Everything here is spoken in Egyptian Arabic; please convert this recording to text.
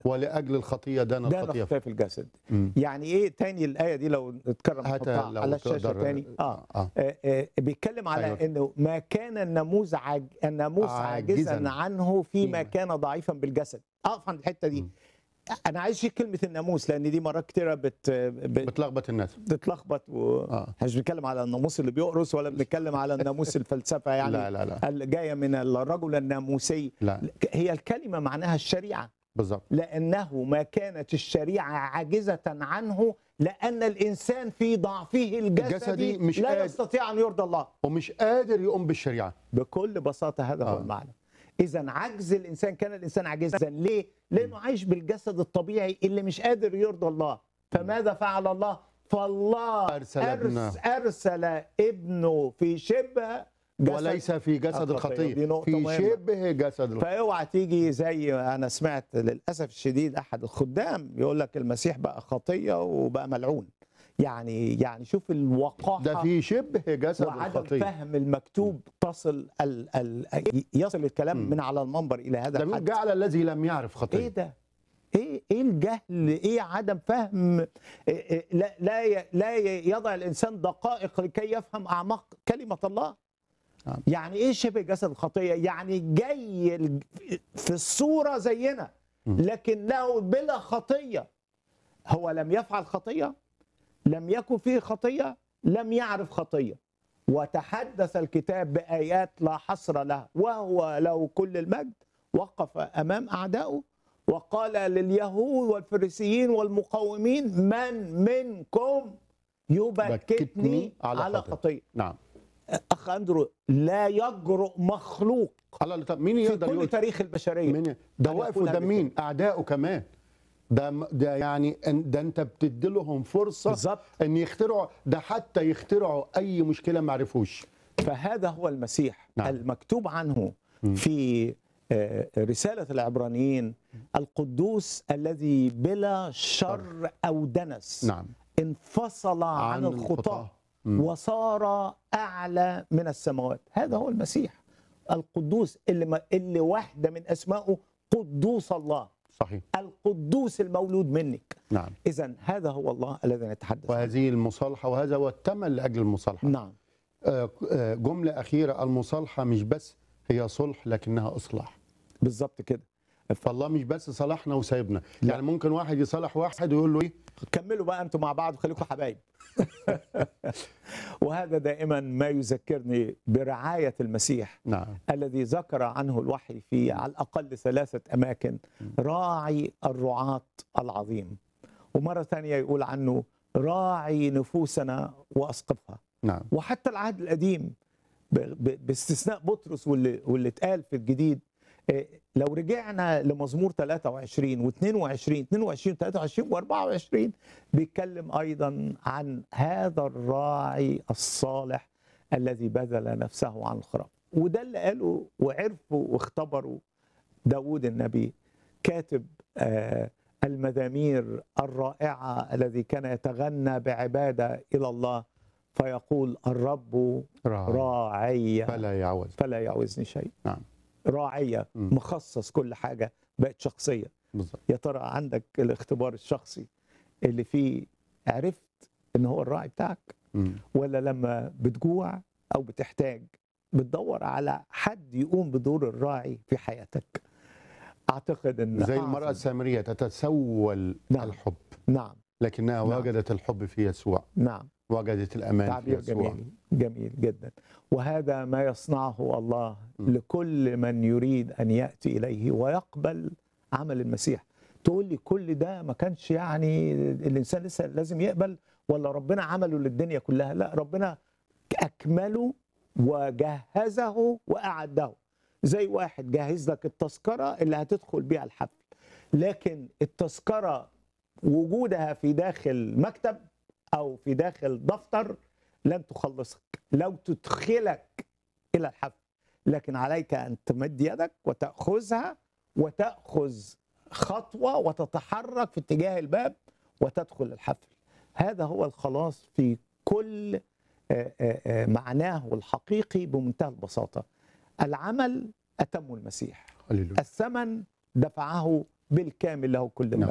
ولاجل الخطيه دان ده الخطيه الخطيه في الجسد مم. يعني ايه تاني الايه دي لو نتكرم هاتها نحطها لو على الشاشه تقدر. تاني اه اه آه، آه، بيتكلم على أيوة. أيوة. انه ما كان الناموس عاج... الناموس عاجزاً عاجزا عنه فيما فيما. كان ضعيفا بالجسد اقف عند الحته دي مم. انا عايز اشيل كلمه الناموس لان دي مرات كتيره بت... بت... بتلخبط الناس بتتلخبط و... اه احنا مش بنتكلم على الناموس اللي بيقرص ولا بنتكلم على الناموس الفلسفه يعني لا لا لا اللي جايه من الرجل الناموسي لا هي الكلمه معناها الشريعه بالظبط لانه ما كانت الشريعه عاجزه عنه لان الانسان في ضعفه الجسدي الجسدي مش لا قادر. يستطيع ان يرضى الله ومش قادر يقوم بالشريعه بكل بساطه هذا هو آه. المعنى اذا عجز الانسان كان الانسان عاجزا ليه لانه عايش بالجسد الطبيعي اللي مش قادر يرضى الله فماذا فعل الله فالله أرسل ابنه. ارسل ابنه في شبه جسد وليس في جسد الخطية. الخطيه دي نقطة في مهمة. شبه جسد الخطيه فاوعى تيجي زي انا سمعت للاسف الشديد احد الخدام يقول لك المسيح بقى خطيه وبقى ملعون يعني يعني شوف الوقاحه ده في شبه جسد وعدم الخطيه فهم المكتوب تصل ال ال يصل الكلام مم. من على المنبر الى هذا ده بيقول الحد جعل الذي لم يعرف ايه خطيه ده ايه ايه الجهل ايه عدم فهم إيه إيه لا لا ي- لا ي- يضع الانسان دقائق لكي يفهم اعماق كلمه الله نعم. يعني ايه شبه جسد الخطيه يعني جاي ال- في الصوره زينا مم. لكنه بلا خطيه هو لم يفعل خطيه لم يكن فيه خطيه لم يعرف خطيه وتحدث الكتاب بايات لا حصر لها وهو له كل المجد وقف امام اعدائه وقال لليهود والفريسيين والمقاومين من منكم يبكتني بكتني على على خطية. خطيه نعم اخ اندرو لا يجرؤ مخلوق الله طب مين في يقدر كل يقول تاريخ البشريه مين ده أن واقف يقول قدام هذا مين اعدائه كمان ده ده يعني إن- ده انت بتدي لهم فرصه بالظبط ان يخترعوا ده حتى يخترعوا اي مشكله ما عرفوش فهذا هو المسيح نعم. المكتوب عنه مم. في آه، رسالة العبرانيين القدوس الذي بلا شر أو دنس نعم انفصل عن, الخطاة مم. وصار أعلى من السماوات هذا هو المسيح القدوس اللي, ما اللي واحدة من أسمائه قدوس الله صحيح القدوس المولود منك نعم إذا هذا هو الله الذي نتحدث عنه وهذه المصالحه وهذا هو الثمن لاجل المصالحه نعم آه، آه، جمله اخيره المصالحه مش بس هي صلح لكنها اصلاح بالظبط كده فالله مش بس صالحنا وسايبنا لا. يعني ممكن واحد يصالح واحد ويقول له ايه كملوا بقى انتوا مع بعض وخليكم حبايب وهذا دائما ما يذكرني برعايه المسيح نعم الذي ذكر عنه الوحي في على الاقل ثلاثه اماكن راعي الرعاة العظيم ومره ثانيه يقول عنه راعي نفوسنا واسقفها نعم وحتى العهد القديم ب- ب- باستثناء بطرس واللي واللي اتقال في الجديد إيه، لو رجعنا لمزمور 23 و22 22 23 و24 بيتكلم ايضا عن هذا الراعي الصالح الذي بذل نفسه عن الخراف وده اللي قاله وعرفوا واختبروا داود النبي كاتب آه، المزامير الرائعة الذي كان يتغنى بعبادة إلى الله فيقول الرب راعي راعي فلا يعوز فلا يعوزني شيء نعم. راعية مم. مخصص كل حاجة بقت شخصية بالظبط يا ترى عندك الاختبار الشخصي اللي فيه عرفت ان هو الراعي بتاعك مم. ولا لما بتجوع او بتحتاج بتدور على حد يقوم بدور الراعي في حياتك اعتقد ان زي أعظم- المرأة السامرية تتسول نعم. الحب نعم لكنها نعم. وجدت الحب في يسوع نعم وجدت الأمان في تعبير يسوع جميل جميل جدا وهذا ما يصنعه الله م. لكل من يريد ان ياتي اليه ويقبل عمل المسيح تقول لي كل ده ما كانش يعني الانسان لسه لازم يقبل ولا ربنا عمله للدنيا كلها لا ربنا اكمله وجهزه واعده زي واحد جهز لك التذكره اللي هتدخل بيها الحفل لكن التذكره وجودها في داخل مكتب او في داخل دفتر لن تخلصك لو تدخلك الى الحفل لكن عليك ان تمد يدك وتاخذها وتاخذ خطوه وتتحرك في اتجاه الباب وتدخل الحفل هذا هو الخلاص في كل آه، آه، آه، معناه الحقيقي بمنتهى البساطه العمل اتم المسيح هللويا الثمن دفعه بالكامل له كل نعم.